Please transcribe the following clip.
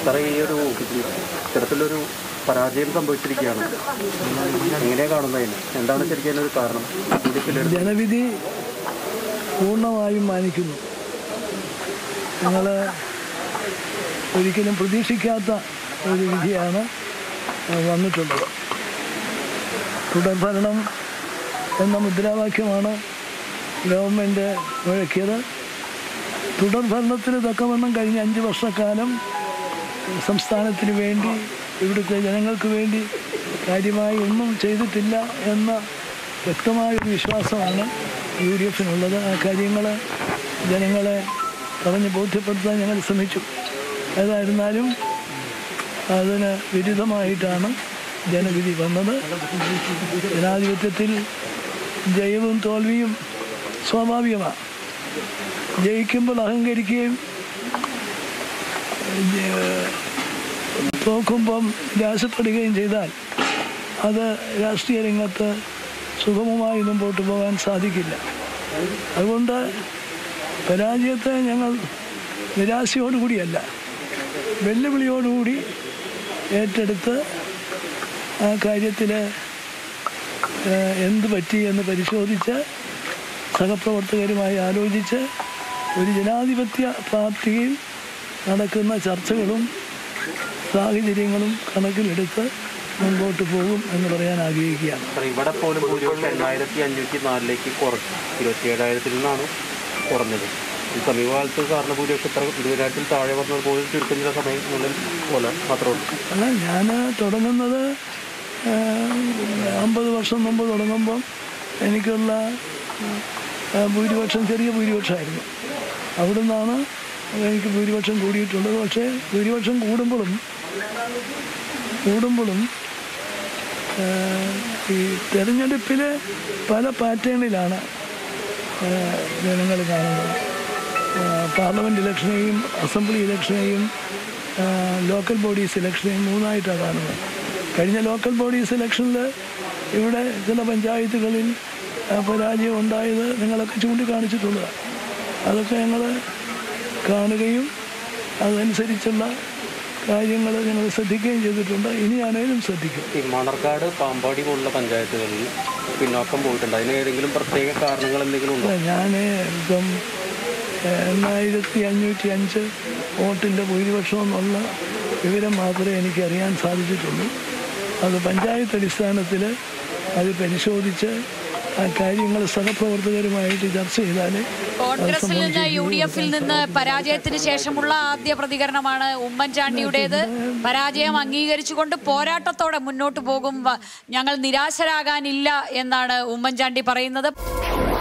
സാറേ ഈ ഒരു ഇത്തരത്തിലൊരു പരാജയം സംഭവിച്ചിരിക്കുകയാണ് എങ്ങനെയാണ് കാണുന്നതിന് എന്താണ് ശരിക്കും അതിനൊരു കാരണം യു ഡി എഫിൽ ജനവിധി പൂർണ്ണമായും മാനിക്കുന്നു ഞങ്ങൾ ഒരിക്കലും പ്രതീക്ഷിക്കാത്ത ഒരു വിധിയാണ് വന്നിട്ടുള്ളത് തുടർഭരണം എന്ന മുദ്രാവാക്യമാണ് ഗവൺമെൻറ് മുഴക്കിയത് തുടർഭരണത്തിന് തക്കവണ്ണം കഴിഞ്ഞ അഞ്ച് വർഷക്കാലം സംസ്ഥാനത്തിന് വേണ്ടി ഇവിടുത്തെ ജനങ്ങൾക്ക് വേണ്ടി കാര്യമായി ഒന്നും ചെയ്തിട്ടില്ല എന്ന വ്യക്തമായൊരു വിശ്വാസമാണ് യു ഡി എഫിനുള്ളത് ആ കാര്യങ്ങൾ ജനങ്ങളെ പറഞ്ഞ് ബോധ്യപ്പെടുത്താൻ ഞങ്ങൾ ശ്രമിച്ചു ഏതായിരുന്നാലും അതിന് വിരുദ്ധമായിട്ടാണ് ജനവിധി വന്നത് ജനാധിപത്യത്തിൽ ജയവും തോൽവിയും സ്വാഭാവികമാണ് ജയിക്കുമ്പോൾ അഹങ്കരിക്കുകയും ജ- തോക്കുമ്പം നിരാശപ്പെടുകയും ചെയ്താൽ അത് രാഷ്ട്രീയ രംഗത്ത് സുഗമമായി മുമ്പോട്ട് പോകാൻ സാധിക്കില്ല അതുകൊണ്ട് പരാജയത്തെ ഞങ്ങൾ നിരാശയോടുകൂടിയല്ല വെല്ലുവിളിയോടുകൂടി ഏറ്റെടുത്ത് ആ കാര്യത്തിൽ എന്ത് പറ്റി എന്ന് പരിശോധിച്ച് സഹപ്രവർത്തകരുമായി ആലോചിച്ച് ഒരു ജനാധിപത്യ പാർട്ടിയിൽ നടക്കുന്ന ചർച്ചകളും സാഹചര്യങ്ങളും കണക്കിലെടുത്ത് മുമ്പോട്ട് പോകും എന്ന് പറയാൻ ആഗ്രഹിക്കുകയാണ് സാർ ഇവിടെ പോലും ഭൂരിപക്ഷം എണ്ണായിരത്തി അഞ്ഞൂറ്റി നാലിലേക്ക് കുറഞ്ഞു ഇരുപത്തി ഏഴായിരത്തിൽ നിന്നാണ് കുറഞ്ഞത് ഈ സമീപകാലത്ത് സാറിന് ഭൂരിപക്ഷം ഇത്ര ഇരുപതിനായിരത്തിൽ താഴെ വന്നത് പോലും ചുരുക്കം ചില സമയങ്ങളിൽ പോലെ മാത്രമേ ഉള്ളൂ അല്ല ഞാൻ തുടങ്ങുന്നത് അമ്പത് വർഷം മുമ്പ് തുടങ്ങുമ്പം എനിക്കുള്ള ആ, ഭൂരിപക്ഷം ചെറിയ ഭൂരിപക്ഷമായിരുന്നു അവിടെ നിന്നാണ് എനിക്ക് ഭൂരിപക്ഷം കൂടിയിട്ടുള്ളത് പക്ഷേ ഭൂരിപക്ഷം കൂടുമ്പോഴും കൂടുമ്പോഴും ആ, ഈ തെരഞ്ഞെടുപ്പിൽ പല പാറ്റേണിലാണ് ജനങ്ങൾ കാണുന്നത് ആ, പാർലമെൻറ്റ് ഇലക്ഷനെയും അസംബ്ലി ഇലക്ഷനെയും ആ, ലോക്കൽ ബോഡീസ് ഇലക്ഷനെയും മൂന്നായിട്ടാണ് കാണുന്നത് കഴിഞ്ഞ ലോക്കൽ ബോഡീസ് ഇലക്ഷനിൽ ഇവിടെ ചില പഞ്ചായത്തുകളിൽ ആ, പരാജയം ഉണ്ടായത് നിങ്ങളൊക്കെ ചൂണ്ടിക്കാണിച്ചിട്ടുള്ളതാണ് അതൊക്കെ ഞങ്ങൾ കാണുകയും അതനുസരിച്ചുള്ള കാര്യങ്ങൾ ഞങ്ങൾ ശ്രദ്ധിക്കുകയും ചെയ്തിട്ടുണ്ട് ഇനിയാണേലും ശ്രദ്ധിക്കും ഈ മണർക്കാട് പാമ്പാടി പോലുള്ള പഞ്ചായത്തുകളിൽ പിന്നോക്കം പോയിട്ടുണ്ട് അതിന് ഏതെങ്കിലും പ്രത്യേക കാരണങ്ങൾ എന്തെങ്കിലും ഉണ്ടോ അല്ല ഞാൻ ഇപ്പം എണ്ണായിരത്തി അഞ്ഞൂറ്റി അഞ്ച് വോട്ടിൻ്റെ ഭൂരിപക്ഷം എന്നുള്ള വിവരം മാത്രമേ എനിക്ക് അറിയാൻ സാധിച്ചിട്ടുള്ളൂ അത് പഞ്ചായത്ത് അടിസ്ഥാനത്തിൽ അത് പരിശോധിച്ച് ആ കാര്യങ്ങൾ സഹപ്രവർത്തകരുമായിട്ട് ചർച്ച ചെയ്താലേ കോൺഗ്രസിൽ നിന്ന് യു ഡി എഫിൽ നിന്ന് പരാജയത്തിന് ശേഷമുള്ള ആദ്യ പ്രതികരണമാണ് ഉമ്മൻചാണ്ടിയുടേത് പരാജയം അംഗീകരിച്ചുകൊണ്ട് പോരാട്ടത്തോടെ മുന്നോട്ട് പോകും വ- ഞങ്ങൾ നിരാശരാകാനില്ല എന്നാണ് ഉമ്മൻചാണ്ടി പറയുന്നത്